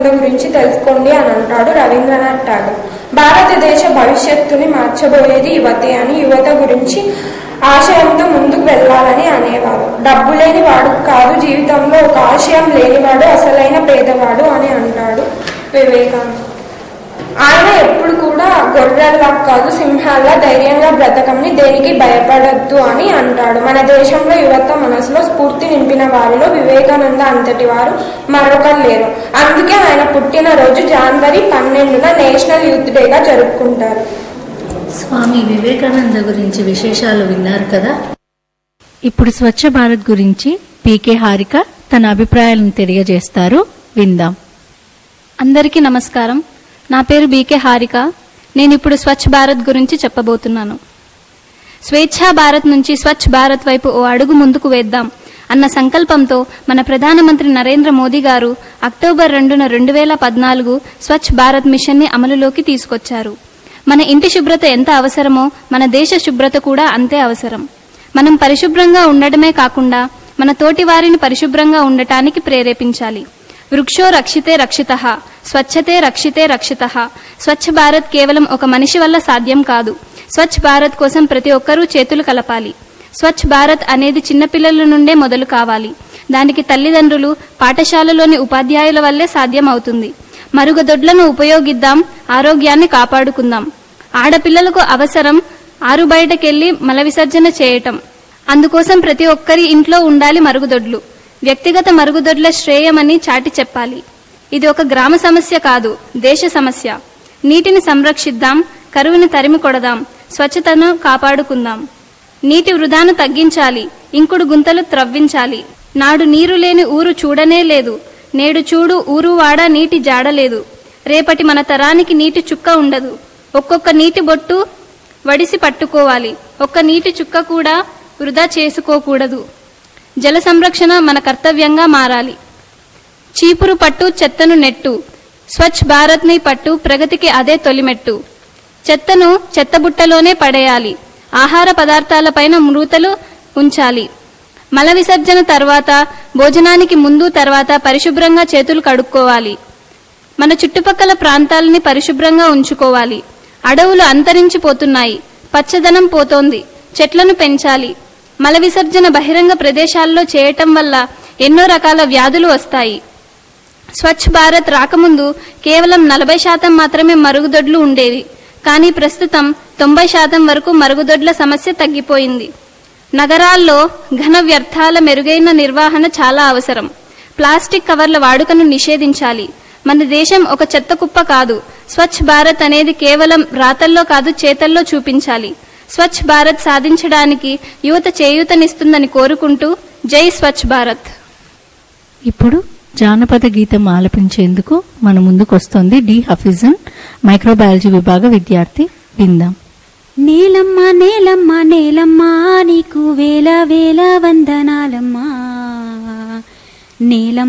గురించి తెలుసుకోండి అని అంటాడు రవీంద్రనాథ్ ఠాగూర్ భారతదేశ భవిష్యత్తుని మార్చబోయేది యువతే అని యువత గురించి ఆశయంతో ముందుకు వెళ్ళాలని అనేవారు డబ్బు లేని వాడు కాదు జీవితంలో ఒక ఆశయం లేనివాడు అసలైన పేదవాడు అని అంటాడు వివేకానంద ఆయన ఎప్పుడు కూడా గొర్రెల్లా కాదు సింహాల్లా ధైర్యంగా బ్రతకమని దేనికి భయపడద్దు అని అంటాడు మన దేశంలో యువత మనసులో స్ఫూర్తి నింపిన వారిలో వివేకానంద అంతటి వారు మరొకరు లేరు అందుకే ఆయన పుట్టినరోజు జనవరి పన్నెండున నేషనల్ యూత్ డేగా జరుపుకుంటారు స్వామి వివేకానంద గురించి విశేషాలు విన్నారు కదా ఇప్పుడు స్వచ్ఛ భారత్ గురించి పీకే హారిక తన అభిప్రాయాలను తెలియజేస్తారు విందాం అందరికీ నమస్కారం నా పేరు బీకే హారిక నేను ఇప్పుడు స్వచ్ఛ భారత్ గురించి చెప్పబోతున్నాను స్వేచ్ఛా భారత్ నుంచి స్వచ్ఛ భారత్ వైపు ఓ అడుగు ముందుకు వేద్దాం అన్న సంకల్పంతో మన ప్రధానమంత్రి నరేంద్ర మోదీ గారు అక్టోబర్ రెండున రెండు వేల పద్నాలుగు స్వచ్ఛ భారత్ మిషన్ని అమలులోకి తీసుకొచ్చారు మన ఇంటి శుభ్రత ఎంత అవసరమో మన దేశ శుభ్రత కూడా అంతే అవసరం మనం పరిశుభ్రంగా ఉండడమే కాకుండా మన తోటి వారిని పరిశుభ్రంగా ఉండటానికి ప్రేరేపించాలి వృక్షో రక్షితే రక్షిత స్వచ్ఛతే రక్షితే రక్షిత స్వచ్ఛ భారత్ కేవలం ఒక మనిషి వల్ల సాధ్యం కాదు స్వచ్ఛ భారత్ కోసం ప్రతి ఒక్కరూ చేతులు కలపాలి స్వచ్ఛ భారత్ అనేది చిన్నపిల్లల నుండే మొదలు కావాలి దానికి తల్లిదండ్రులు పాఠశాలలోని ఉపాధ్యాయుల వల్లే సాధ్యం అవుతుంది మరుగుదొడ్లను ఉపయోగిద్దాం ఆరోగ్యాన్ని కాపాడుకుందాం ఆడపిల్లలకు అవసరం ఆరు బయటకెళ్లి మల విసర్జన చేయటం అందుకోసం ప్రతి ఒక్కరి ఇంట్లో ఉండాలి మరుగుదొడ్లు వ్యక్తిగత మరుగుదొడ్ల శ్రేయమని చాటి చెప్పాలి ఇది ఒక గ్రామ సమస్య కాదు దేశ సమస్య నీటిని సంరక్షిద్దాం కరువుని తరిమి కొడదాం స్వచ్ఛతను కాపాడుకుందాం నీటి వృధాను తగ్గించాలి ఇంకుడు గుంతలు త్రవ్వించాలి నాడు నీరు లేని ఊరు చూడనే లేదు నేడు చూడు ఊరు వాడ నీటి జాడలేదు రేపటి మన తరానికి నీటి చుక్క ఉండదు ఒక్కొక్క నీటి బొట్టు వడిసి పట్టుకోవాలి ఒక్క నీటి చుక్క కూడా వృధా చేసుకోకూడదు జల సంరక్షణ మన కర్తవ్యంగా మారాలి చీపురు పట్టు చెత్తను నెట్టు స్వచ్ఛ భారత్ని పట్టు ప్రగతికి అదే తొలిమెట్టు చెత్తను చెత్తబుట్టలోనే పడేయాలి ఆహార పదార్థాలపైన మృతలు ఉంచాలి మల విసర్జన తర్వాత భోజనానికి ముందు తర్వాత పరిశుభ్రంగా చేతులు కడుక్కోవాలి మన చుట్టుపక్కల ప్రాంతాలని పరిశుభ్రంగా ఉంచుకోవాలి అడవులు అంతరించిపోతున్నాయి పచ్చదనం పోతోంది చెట్లను పెంచాలి మల విసర్జన బహిరంగ ప్రదేశాల్లో చేయటం వల్ల ఎన్నో రకాల వ్యాధులు వస్తాయి స్వచ్ఛ భారత్ రాకముందు కేవలం నలభై శాతం మాత్రమే మరుగుదొడ్లు ఉండేవి కానీ ప్రస్తుతం తొంభై శాతం వరకు మరుగుదొడ్ల సమస్య తగ్గిపోయింది నగరాల్లో ఘన వ్యర్థాల మెరుగైన నిర్వహణ చాలా అవసరం ప్లాస్టిక్ కవర్ల వాడుకను నిషేధించాలి మన దేశం ఒక చెత్త కుప్ప కాదు స్వచ్ఛ భారత్ అనేది కేవలం రాతల్లో కాదు చేతల్లో చూపించాలి స్వచ్ఛ భారత్ సాధించడానికి యువత చేయూతనిస్తుందని కోరుకుంటూ జై స్వచ్ఛ భారత్ ఇప్పుడు జానపద గీతం ఆలపించేందుకు మన ముందుకు వస్తోంది డి హఫీజన్ మైక్రోబయాలజీ విభాగ విద్యార్థి విందాం నేలమ్మ నేలమ్మ నేలమ్మ నీకు వేల వేల వందనాలమ్మా నేలమ్మ